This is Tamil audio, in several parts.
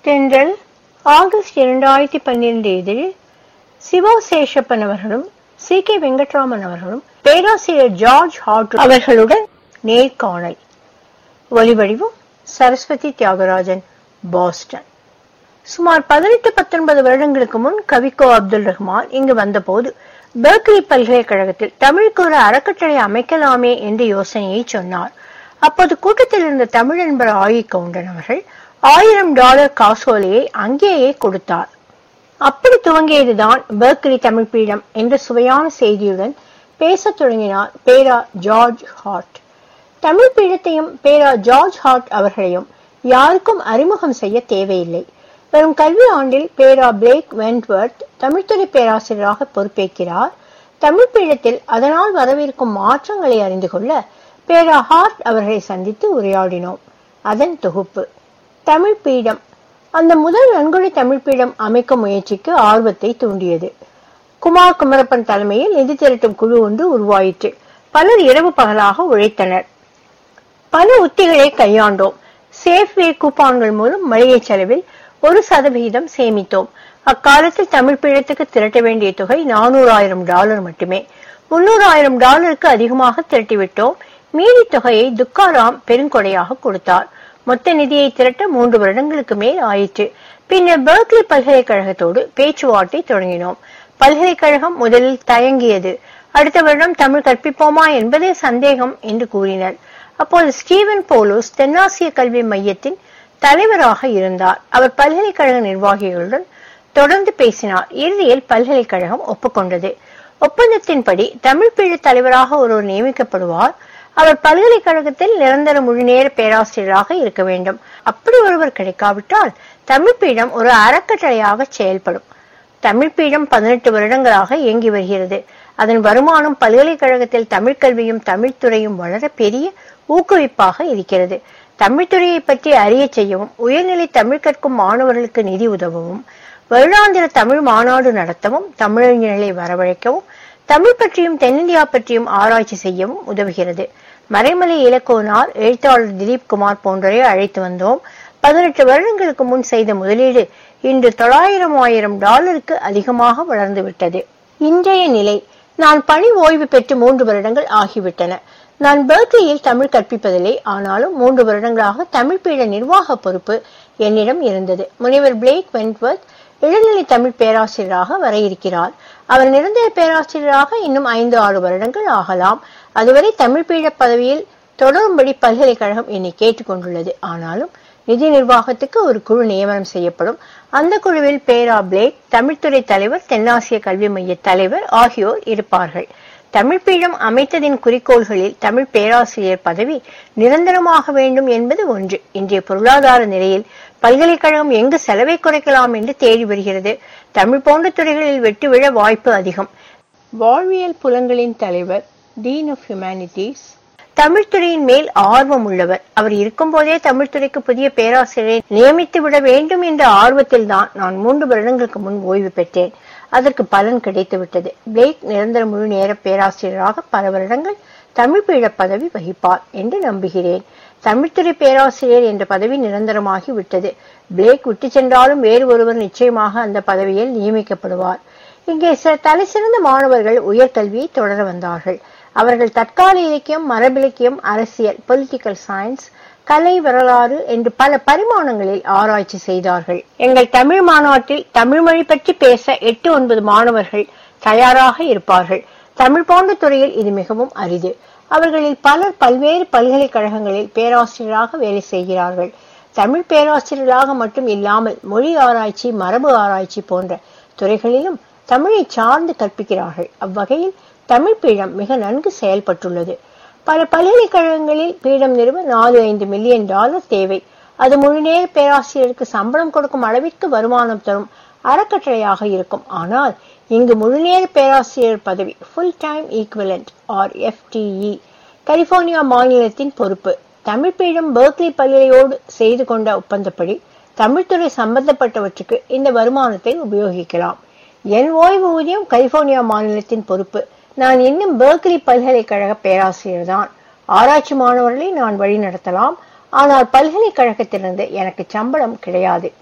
தென்றல் ஆகஸ்ட் இரண்டாயிரத்தி பன்னிரண்டு இதழில் சிவா சேஷப்பன் அவர்களும் சி கே வெங்கட்ராமன் அவர்களும் பேராசிரியர் ஜார்ஜ் ஹார்ட் அவர்களுடன் நேர்காணல் ஒலிவடிவம் சரஸ்வதி தியாகராஜன் பாஸ்டன் சுமார் பதினெட்டு பத்தொன்பது வருடங்களுக்கு முன் கவிக்கோ அப்துல் ரஹ்மான் இங்கு வந்தபோது பெர்க்லி பல்கலைக்கழகத்தில் தமிழுக்கு ஒரு அறக்கட்டளை அமைக்கலாமே என்ற யோசனையை சொன்னார் அப்போது கூட்டத்தில் இருந்த தமிழ் நண்பர் ஆயி கவுண்டன் அவர்கள் ஆயிரம் டாலர் காசோலையை அங்கேயே கொடுத்தார் அப்படி துவங்கியதுதான் பெர்க்லி தமிழ் பீடம் என்ற சுவையான செய்தியுடன் பேசத் தொடங்கினார் பேரா ஜார்ஜ் ஹார்ட் தமிழ் பீடத்தையும் பேரா ஜார்ஜ் ஹார்ட் அவர்களையும் யாருக்கும் அறிமுகம் செய்ய தேவையில்லை வரும் கல்வி ஆண்டில் பேரா பிளேக் வென்ட்வர்த் தமிழ்துறை பேராசிரியராக பொறுப்பேற்கிறார் தமிழ் பீடத்தில் அதனால் வரவிருக்கும் மாற்றங்களை அறிந்து கொள்ள பேரா ஹார்ட் அவர்களை சந்தித்து உரையாடினோம் அதன் தொகுப்பு தமிழ் பீடம் அந்த முதல் நன்கொடை தமிழ் பீடம் அமைக்கும் முயற்சிக்கு ஆர்வத்தை தூண்டியது குமார் குமரப்பன் தலைமையில் நிதி திரட்டும் குழு ஒன்று உருவாயிற்று பலர் இரவு பகலாக உழைத்தனர் பல உத்திகளை கையாண்டோம் சேஃப்வே கூப்பான்கள் மூலம் மளிகை செலவில் ஒரு சதவிகிதம் சேமித்தோம் அக்காலத்தில் தமிழ் பீடத்துக்கு திரட்ட வேண்டிய தொகை நானூறாயிரம் டாலர் மட்டுமே முன்னூறாயிரம் டாலருக்கு அதிகமாக திரட்டிவிட்டோம் மீதி தொகையை துக்காராம் பெருங்கொடையாக கொடுத்தார் மொத்த நிதியை திரட்ட மூன்று வருடங்களுக்கு மேல் ஆயிற்று பின்னர் பெர்க்லி பல்கலைக்கழகத்தோடு பேச்சுவார்த்தை தொடங்கினோம் பல்கலைக்கழகம் முதலில் தயங்கியது அடுத்த வருடம் தமிழ் கற்பிப்போமா என்பதே சந்தேகம் என்று கூறினர் அப்போது ஸ்டீவன் போலோஸ் தென்னாசிய கல்வி மையத்தின் தலைவராக இருந்தார் அவர் பல்கலைக்கழக நிர்வாகிகளுடன் தொடர்ந்து பேசினார் இறுதியில் பல்கலைக்கழகம் ஒப்புக்கொண்டது ஒப்பந்தத்தின்படி தமிழ் பிழு தலைவராக ஒருவர் நியமிக்கப்படுவார் அவர் பல்கலைக்கழகத்தில் நிரந்தர முழுநேர பேராசிரியராக இருக்க வேண்டும் அப்படி ஒருவர் கிடைக்காவிட்டால் தமிழ் பீடம் ஒரு அறக்கட்டளையாக செயல்படும் தமிழ் பீடம் பதினெட்டு வருடங்களாக இயங்கி வருகிறது அதன் வருமானம் பல்கலைக்கழகத்தில் தமிழ் கல்வியும் தமிழ்துறையும் வளர பெரிய ஊக்குவிப்பாக இருக்கிறது தமிழ்துறையை பற்றி அறிய செய்யவும் உயர்நிலை தமிழ் கற்கும் மாணவர்களுக்கு நிதி உதவவும் வருடாந்திர தமிழ் மாநாடு நடத்தவும் தமிழறிஞர்களை வரவழைக்கவும் தமிழ் பற்றியும் தென்னிந்தியா பற்றியும் ஆராய்ச்சி செய்யவும் உதவுகிறது மறைமலை இலக்கோனார் எழுத்தாளர் திலீப் குமார் போன்றோரை அழைத்து வந்தோம் பதினெட்டு வருடங்களுக்கு முன் செய்த முதலீடு இன்று தொள்ளாயிரம் ஆயிரம் டாலருக்கு அதிகமாக வளர்ந்து விட்டது இன்றைய நிலை நான் பணி ஓய்வு பெற்று மூன்று வருடங்கள் ஆகிவிட்டன நான் பெர்க்லியில் தமிழ் கற்பிப்பதில்லை ஆனாலும் மூன்று வருடங்களாக தமிழ் பீட நிர்வாக பொறுப்பு என்னிடம் இருந்தது முனைவர் பிளேக் வென்ட்வர்த் இளநிலை தமிழ் பேராசிரியராக வர இருக்கிறார் அவர் நிரந்தர பேராசிரியராக இன்னும் ஐந்து ஆறு வருடங்கள் ஆகலாம் அதுவரை தமிழ் பீட பதவியில் தொடரும்படி பல்கலைக்கழகம் என்னை கேட்டுக்கொண்டுள்ளது ஆனாலும் நிதி நிர்வாகத்துக்கு ஒரு குழு நியமனம் செய்யப்படும் அந்த குழுவில் பேரா பிளேக் தமிழ்துறை தலைவர் தென்னாசிய கல்வி மைய தலைவர் ஆகியோர் இருப்பார்கள் தமிழ் பீடம் அமைத்ததின் குறிக்கோள்களில் தமிழ் பேராசிரியர் பதவி நிரந்தரமாக வேண்டும் என்பது ஒன்று இன்றைய பொருளாதார நிலையில் பல்கலைக்கழகம் எங்கு செலவை குறைக்கலாம் என்று தேடி வருகிறது தமிழ் போன்ற துறைகளில் வெட்டு விழ வாய்ப்பு அதிகம் வாழ்வியல் புலங்களின் தலைவர் டீன் ஆஃப் ஹியூமானிட்டிஸ் தமிழ்துறையின் மேல் ஆர்வம் உள்ளவர் அவர் இருக்கும்போதே தமிழ்துறைக்கு புதிய பேராசிரியரை நியமித்து விட வேண்டும் என்ற ஆர்வத்தில் தான் நான் மூன்று வருடங்களுக்கு முன் ஓய்வு பெற்றேன் அதற்கு பலன் கிடைத்து விட்டது பிளேக் நிரந்தர முழு நேர பேராசிரியராக பல வருடங்கள் தமிழ் பீழ பதவி வகிப்பார் என்று நம்புகிறேன் தமிழ்துறை பேராசிரியர் என்ற பதவி நிரந்தரமாகி விட்டது பிளேக் விட்டு சென்றாலும் வேறு ஒருவர் நிச்சயமாக அந்த பதவியில் நியமிக்கப்படுவார் இங்கே சில தலை சிறந்த மாணவர்கள் உயர்கல்வியை தொடர வந்தார்கள் அவர்கள் தற்கால இலக்கியம் மரபிலக்கியம் அரசியல் பொலிட்டிக்கல் சயின்ஸ் கலை வரலாறு என்று பல பரிமாணங்களில் ஆராய்ச்சி செய்தார்கள் எங்கள் தமிழ் மாநாட்டில் தமிழ் மொழி பற்றி பேச எட்டு ஒன்பது மாணவர்கள் தயாராக இருப்பார்கள் தமிழ் போன்ற துறையில் இது மிகவும் அரிது அவர்களில் பலர் பல்வேறு பல்கலைக்கழகங்களில் பேராசிரியராக வேலை செய்கிறார்கள் தமிழ் பேராசிரியராக மட்டும் இல்லாமல் மொழி ஆராய்ச்சி மரபு ஆராய்ச்சி போன்ற துறைகளிலும் தமிழை சார்ந்து கற்பிக்கிறார்கள் அவ்வகையில் தமிழ் பீடம் மிக நன்கு செயல்பட்டுள்ளது பல பல்கலைக்கழகங்களில் பீடம் நிறுவ நாலு ஐந்து மில்லியன் டாலர் தேவை அது முழுநேர பேராசிரியருக்கு சம்பளம் கொடுக்கும் அளவிற்கு வருமானம் தரும் அறக்கட்டளையாக இருக்கும் ஆனால் இங்கு முழுநேர பேராசிரியர் பதவி full time equivalent or FTE California மாநிலத்தின் பொறுப்பு தமிழ் பீடம் பெர்க்லி பல்கலையோடு செய்து கொண்ட ஒப்பந்தப்படி தமிழ்துறை சம்பந்தப்பட்டவற்றுக்கு இந்த வருமானத்தை உபயோகிக்கலாம் என் ஓய்வு ஊதியம் கலிபோர்னியா மாநிலத்தின் பொறுப்பு நான் இன்னும் பெர்க்லி பல்கலைக்கழக பேராசிரியர் தான் ஆராய்ச்சி மாணவர்களை நான் வழி நடத்தலாம் ஆனால் பல்கலைக்கழகத்திலிருந்து எனக்கு சம்பளம் கிடையாது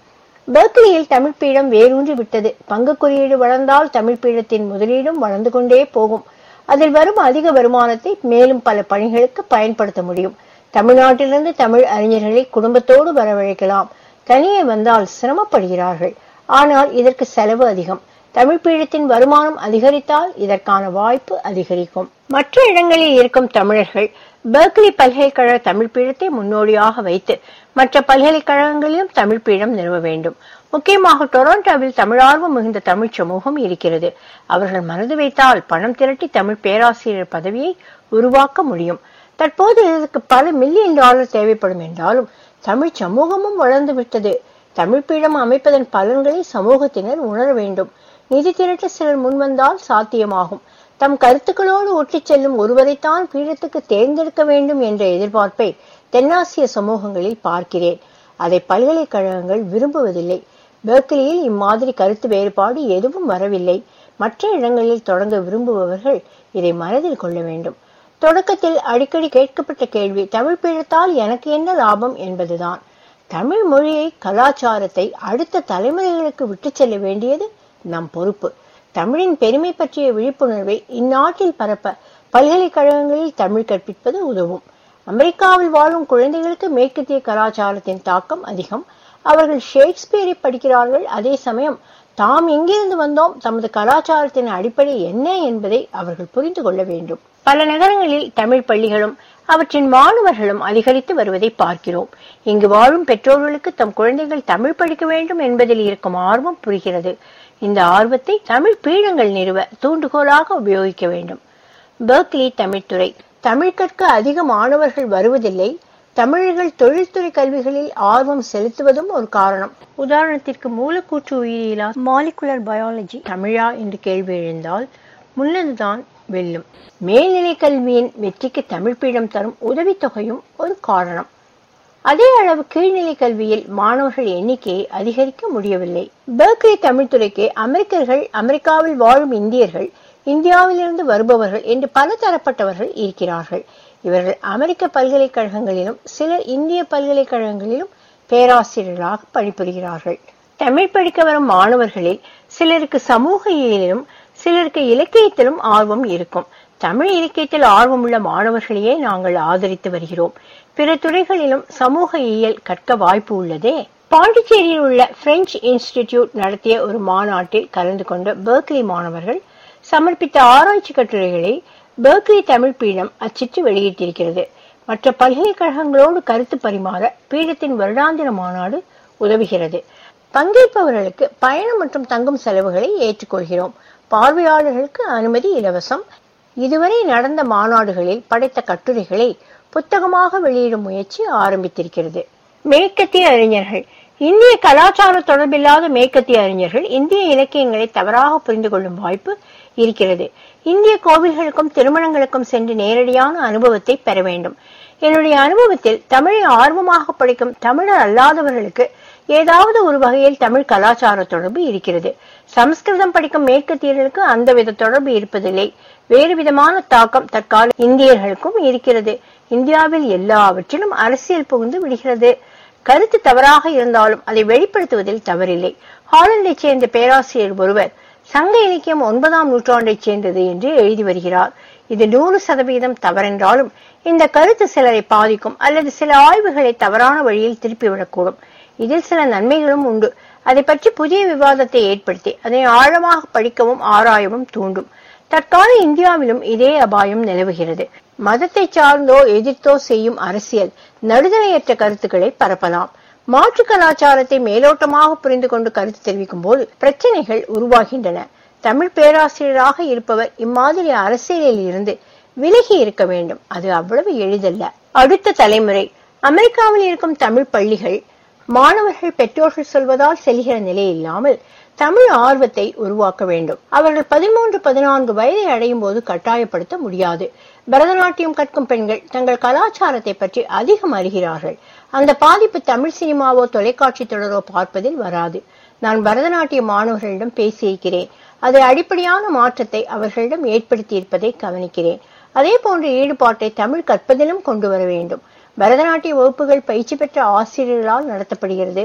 பெர்க்லியில் தமிழ் பீடம் வேரூன்றி விட்டது பங்கு குறியீடு வளர்ந்தால் தமிழ் பீடத்தின் முதலீடும் வளர்ந்து கொண்டே போகும் அதில் வரும் அதிக வருமானத்தை மேலும் பல பணிகளுக்கு பயன்படுத்த முடியும் தமிழ்நாட்டிலிருந்து தமிழ் அறிஞர்களை குடும்பத்தோடு வரவழைக்கலாம் தனியே வந்தால் சிரமப்படுகிறார்கள் ஆனால் இதற்கு செலவு அதிகம் தமிழ் பீடத்தின் வருமானம் அதிகரித்தால் இதற்கான வாய்ப்பு அதிகரிக்கும் மற்ற இடங்களில் இருக்கும் தமிழர்கள் பெர்க்லி பல்கலைக்கழக தமிழ் பீடத்தை முன்னோடியாக வைத்து மற்ற பல்கலைக்கழகங்களிலும் தமிழ் பீடம் நிறுவ வேண்டும் முக்கியமாக டொரண்டோவில் தமிழார்வம் மிகுந்த தமிழ் சமூகம் இருக்கிறது அவர்கள் மனது வைத்தால் பணம் திரட்டி தமிழ் பேராசிரியர் பதவியை உருவாக்க முடியும் தற்போது இதற்கு பல மில்லியன் டாலர் தேவைப்படும் என்றாலும் தமிழ் சமூகமும் வளர்ந்து விட்டது தமிழ் பீடம் அமைப்பதன் பலன்களை சமூகத்தினர் உணர வேண்டும் நிதி திரட்ட சிலர் முன்வந்தால் சாத்தியமாகும் தம் கருத்துக்களோடு ஒட்டிச் செல்லும் ஒருவரைத்தான் பீடத்துக்கு தேர்ந்தெடுக்க வேண்டும் என்ற எதிர்பார்ப்பை தென்னாசிய சமூகங்களில் பார்க்கிறேன் அதை பல்கலைக்கழகங்கள் விரும்புவதில்லை பெர்க்லியில் இம்மாதிரி கருத்து வேறுபாடு எதுவும் வரவில்லை மற்ற இடங்களில் தொடங்க விரும்புபவர்கள் இதை மனதில் கொள்ள வேண்டும் தொடக்கத்தில் அடிக்கடி கேட்கப்பட்ட கேள்வி தமிழ் பீடத்தால் எனக்கு என்ன லாபம் என்பதுதான் தமிழ் மொழியை கலாச்சாரத்தை அடுத்த தலைமுறைகளுக்கு விட்டுச் செல்ல வேண்டியது நம் பொறுப்பு தமிழின் பெருமை பற்றிய விழிப்புணர்வை இந்நாட்டில் பரப்ப பல்கலைக்கழகங்களில் தமிழ் கற்பிப்பது உதவும் அமெரிக்காவில் வாழும் குழந்தைகளுக்கு மேற்கத்திய கலாச்சாரத்தின் தாக்கம் அதிகம் அவர்கள் ஷேக்ஸ்பியரை படிக்கிறார்கள் அதே சமயம் தாம் எங்கிருந்து வந்தோம் தமது கலாச்சாரத்தின் அடிப்படை என்ன என்பதை அவர்கள் புரிந்து கொள்ள வேண்டும் பல நகரங்களில் தமிழ் பள்ளிகளும் அவற்றின் மாணவர்களும் அதிகரித்து வருவதை பார்க்கிறோம் இங்கு வாழும் பெற்றோர்களுக்கு தம் குழந்தைகள் தமிழ் படிக்க வேண்டும் என்பதில் இருக்கும் ஆர்வம் புரிகிறது இந்த ஆர்வத்தை தமிழ் பீடங்கள் நிறுவ தூண்டுகோலாக உபயோகிக்க வேண்டும் பெர்க்லி தமிழ்துறை தமிழ் கற்க அதிக மாணவர்கள் வருவதில்லை தமிழர்கள் தொழில்துறை கல்விகளில் ஆர்வம் செலுத்துவதும் ஒரு காரணம் உதாரணத்திற்கு மூலக்கூற்று உயிரியலா மாலிகுலர் பயாலஜி தமிழா என்று கேள்வி எழுந்தால் முன்னதுதான் வெல்லும் மேல்நிலை கல்வியின் வெற்றிக்கு தமிழ் பீடம் தரும் உதவித்தொகையும் ஒரு காரணம் அதே அளவு கீழ்நிலை கல்வியில் மாணவர்கள் எண்ணிக்கையை அதிகரிக்க முடியவில்லை பெர்க்லி தமிழ்துறைக்கு அமெரிக்கர்கள் அமெரிக்காவில் வாழும் இந்தியர்கள் இந்தியாவிலிருந்து வருபவர்கள் என்று பல தரப்பட்டவர்கள் இருக்கிறார்கள் இவர்கள் அமெரிக்க பல்கலைக்கழகங்களிலும் சிலர் இந்திய பல்கலைக்கழகங்களிலும் பேராசிரியர்களாக பணிபுரிகிறார்கள் தமிழ் படிக்க வரும் மாணவர்களில் சிலருக்கு சமூக இயலிலும் சிலருக்கு இலக்கியத்திலும் ஆர்வம் இருக்கும் தமிழ் இலக்கியத்தில் ஆர்வமுள்ள மாணவர்களையே நாங்கள் ஆதரித்து வருகிறோம் பிற துறைகளிலும் சமூக இயல் கற்க வாய்ப்பு உள்ளதே பாண்டிச்சேரியில் உள்ள பிரெஞ்சு இன்ஸ்டிடியூட் நடத்திய ஒரு மாநாட்டில் கலந்து கொண்ட பெர்க்லி மாணவர்கள் சமர்ப்பித்த ஆராய்ச்சி கட்டுரைகளை பெர்க்லி தமிழ் பீடம் அச்சிட்டு வெளியிட்டிருக்கிறது மற்ற பல்கலைக்கழகங்களோடு கருத்து பரிமாற பீடத்தின் வருடாந்திர மாநாடு உதவுகிறது பங்கேற்பவர்களுக்கு பயணம் மற்றும் தங்கும் செலவுகளை ஏற்றுக்கொள்கிறோம் பார்வையாளர்களுக்கு அனுமதி இலவசம் இதுவரை நடந்த மாநாடுகளில் படைத்த கட்டுரைகளை புத்தகமாக வெளியிடும் முயற்சி ஆரம்பித்திருக்கிறது மேற்கத்திய அறிஞர்கள் இந்திய கலாச்சார தொடர்பில்லாத மேற்கத்திய அறிஞர்கள் இந்திய இலக்கியங்களை தவறாக புரிந்து கொள்ளும் வாய்ப்பு இருக்கிறது இந்திய கோவில்களுக்கும் திருமணங்களுக்கும் சென்று நேரடியான அனுபவத்தை பெற வேண்டும் என்னுடைய அனுபவத்தில் தமிழை ஆர்வமாக படிக்கும் தமிழர் அல்லாதவர்களுக்கு ஏதாவது ஒரு வகையில் தமிழ் கலாச்சார தொடர்பு இருக்கிறது சமஸ்கிருதம் படிக்கும் மேற்கத்தியர்களுக்கு அந்த வித தொடர்பு இருப்பதில்லை வேறு விதமான தாக்கம் தற்கால இந்தியர்களுக்கும் இருக்கிறது இந்தியாவில் எல்லாவற்றிலும் அரசியல் புகுந்து விடுகிறது கருத்து தவறாக இருந்தாலும் அதை வெளிப்படுத்துவதில் தவறில்லை ஹாலண்டைச் சேர்ந்த பேராசிரியர் ஒருவர் சங்க இலக்கியம் ஒன்பதாம் நூற்றாண்டைச் சேர்ந்தது என்று எழுதி வருகிறார் இது நூறு சதவீதம் தவறென்றாலும் இந்த கருத்து சிலரை பாதிக்கும் அல்லது சில ஆய்வுகளை தவறான வழியில் திருப்பிவிடக்கூடும் இதில் சில நன்மைகளும் உண்டு அதை பற்றி புதிய விவாதத்தை ஏற்படுத்தி அதை ஆழமாக படிக்கவும் ஆராயவும் தூண்டும் தற்கால இந்தியாவிலும் இதே அபாயம் நிலவுகிறது மதத்தை சார்ந்தோ எதிர்த்தோ செய்யும் அரசியல் நடுதலையற்ற கருத்துக்களை பரப்பலாம் மாற்று கலாச்சாரத்தை மேலோட்டமாக புரிந்து கொண்டு கருத்து தெரிவிக்கும் போது பிரச்சனைகள் உருவாகின்றன தமிழ் பேராசிரியராக இருப்பவர் இம்மாதிரி அரசியலில் இருந்து விலகி இருக்க வேண்டும் அது அவ்வளவு எளிதல்ல அடுத்த தலைமுறை அமெரிக்காவில் இருக்கும் தமிழ் பள்ளிகள் மாணவர்கள் பெற்றோர்கள் சொல்வதால் செல்கிற நிலை இல்லாமல் தமிழ் ஆர்வத்தை உருவாக்க வேண்டும் அவர்கள் பதிமூன்று பதினான்கு வயதை அடையும் போது கட்டாயப்படுத்த முடியாது பரதநாட்டியம் கற்கும் பெண்கள் தங்கள் கலாச்சாரத்தை பற்றி அதிகம் அறிகிறார்கள் அந்த பாதிப்பு தமிழ் சினிமாவோ தொலைக்காட்சி தொடரோ பார்ப்பதில் வராது நான் பரதநாட்டிய மாணவர்களிடம் பேசியிருக்கிறேன் அதை அடிப்படையான மாற்றத்தை அவர்களிடம் ஏற்படுத்தி இருப்பதை கவனிக்கிறேன் அதே போன்ற ஈடுபாட்டை தமிழ் கற்பதிலும் கொண்டு வர வேண்டும் பரதநாட்டிய வகுப்புகள் பயிற்சி பெற்ற ஆசிரியர்களால் நடத்தப்படுகிறது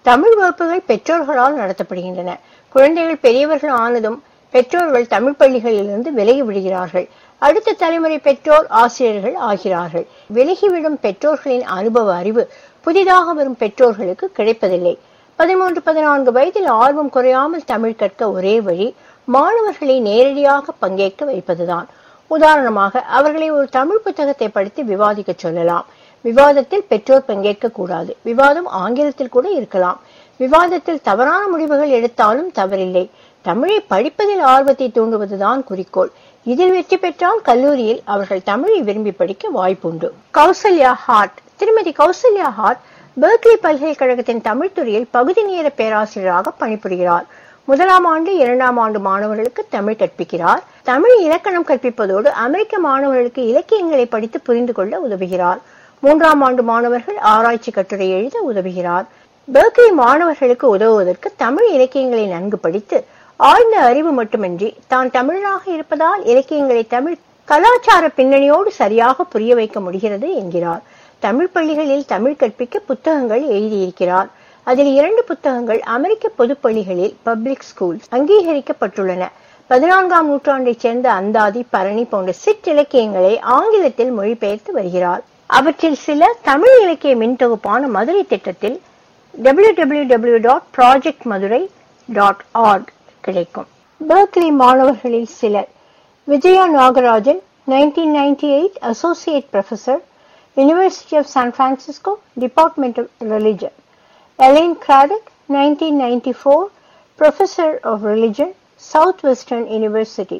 தமிழ் வகுப்புகள் பெற்றோர்களால் நடத்தப்படுகின்றன குழந்தைகள் பெரியவர்கள் ஆனதும் பெற்றோர்கள் தமிழ் பள்ளிகளிலிருந்து விலகி விடுகிறார்கள் அடுத்த தலைமுறை பெற்றோர் ஆசிரியர்கள் ஆகிறார்கள் விலகிவிடும் பெற்றோர்களின் அனுபவ அறிவு புதிதாக வரும் பெற்றோர்களுக்கு கிடைப்பதில்லை பதிமூன்று பதினான்கு வயதில் ஆர்வம் குறையாமல் தமிழ் கற்க ஒரே வழி மாணவர்களை நேரடியாக பங்கேற்க வைப்பதுதான் உதாரணமாக அவர்களை ஒரு தமிழ் புத்தகத்தை படித்து விவாதிக்க சொல்லலாம் விவாதத்தில் பெற்றோர் பங்கேற்க கூடாது விவாதம் ஆங்கிலத்தில் கூட இருக்கலாம் விவாதத்தில் தவறான முடிவுகள் எடுத்தாலும் தவறில்லை தமிழை படிப்பதில் ஆர்வத்தை தூண்டுவதுதான் குறிக்கோள் இதில் வெற்றி பெற்றால் கல்லூரியில் அவர்கள் தமிழை விரும்பி படிக்க வாய்ப்புண்டு கௌசல்யா ஹார்ட் திருமதி கௌசல்யா ஹார்ட் பெர்க்லி பல்கலைக்கழகத்தின் தமிழ் துறையில் பகுதி நேர பேராசிரியராக பணிபுரிகிறார் முதலாம் ஆண்டு இரண்டாம் ஆண்டு மாணவர்களுக்கு தமிழ் கற்பிக்கிறார் தமிழ் இலக்கணம் கற்பிப்பதோடு அமெரிக்க மாணவர்களுக்கு இலக்கியங்களை படித்து புரிந்து கொள்ள உதவுகிறார் மூன்றாம் ஆண்டு மாணவர்கள் ஆராய்ச்சி கட்டுரை எழுத உதவுகிறார் பெர்க்லி மாணவர்களுக்கு உதவுவதற்கு தமிழ் இலக்கியங்களை நன்கு படித்து ஆழ்ந்த அறிவு மட்டுமின்றி தான் தமிழராக இருப்பதால் இலக்கியங்களை தமிழ் கலாச்சார பின்னணியோடு சரியாக புரிய வைக்க முடிகிறது என்கிறார் தமிழ் பள்ளிகளில் தமிழ் கற்பிக்க புத்தகங்கள் எழுதியிருக்கிறார் அதில் இரண்டு புத்தகங்கள் அமெரிக்க பொதுப்பள்ளிகளில் பப்ளிக் ஸ்கூல் அங்கீகரிக்கப்பட்டுள்ளன பதினான்காம் நூற்றாண்டைச் சேர்ந்த அந்தாதி பரணி போன்ற சிற்றிலக்கியங்களை ஆங்கிலத்தில் மொழிபெயர்த்து வருகிறார் அவற்றில் சில தமிழ் இலக்கிய மின்தொகுப்பான மதுரை திட்டத்தில் W W W dot project Madurai dot org கிடைக்கும் பெர்க்லி மாணவர்களில் சிலர் Vijaya Nagarajan nineteen ninety eight associate professor university of San Francisco department of religion Elaine Craddock nineteen ninety four professor of religion south western university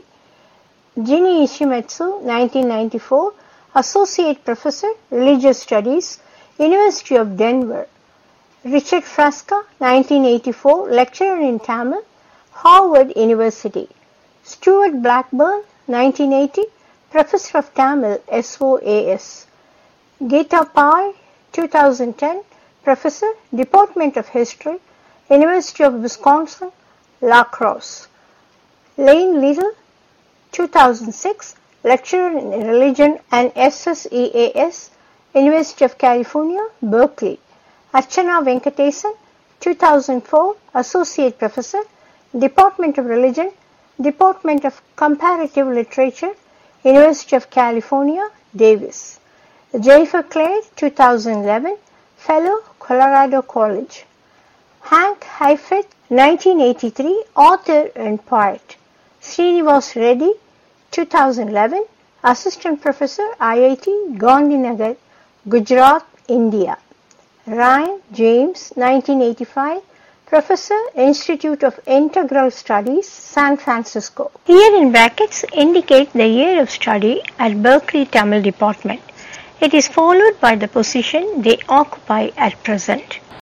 Ginny Ishimatsu nineteen ninety four Associate Professor, Religious Studies, University of Denver. Richard Frasca, 1984, Lecturer in Tamil, Harvard University. Stuart Blackburn, 1980, Professor of Tamil, SOAS. Geeta Pai, 2010, Professor, Department of History, University of Wisconsin, La Crosse. Lane Little, 2006, lecturer in religion and SSEAS, University of California, Berkeley. Archana Venkatesan, 2004, associate professor, Department of Religion, Department of Comparative Literature, University of California, Davis. Jennifer Clare, 2011, fellow, Colorado College. Hank Heifetz, 1983, author and poet. Srinivas Reddy, 2011, Assistant Professor, IIT, Gandhinagar, Gujarat, India. Ryan James, 1985, Professor, Institute of Integral Studies, San Francisco. Here in brackets indicate the year of study at Berkeley Tamil Department. It is followed by the position they occupy at present.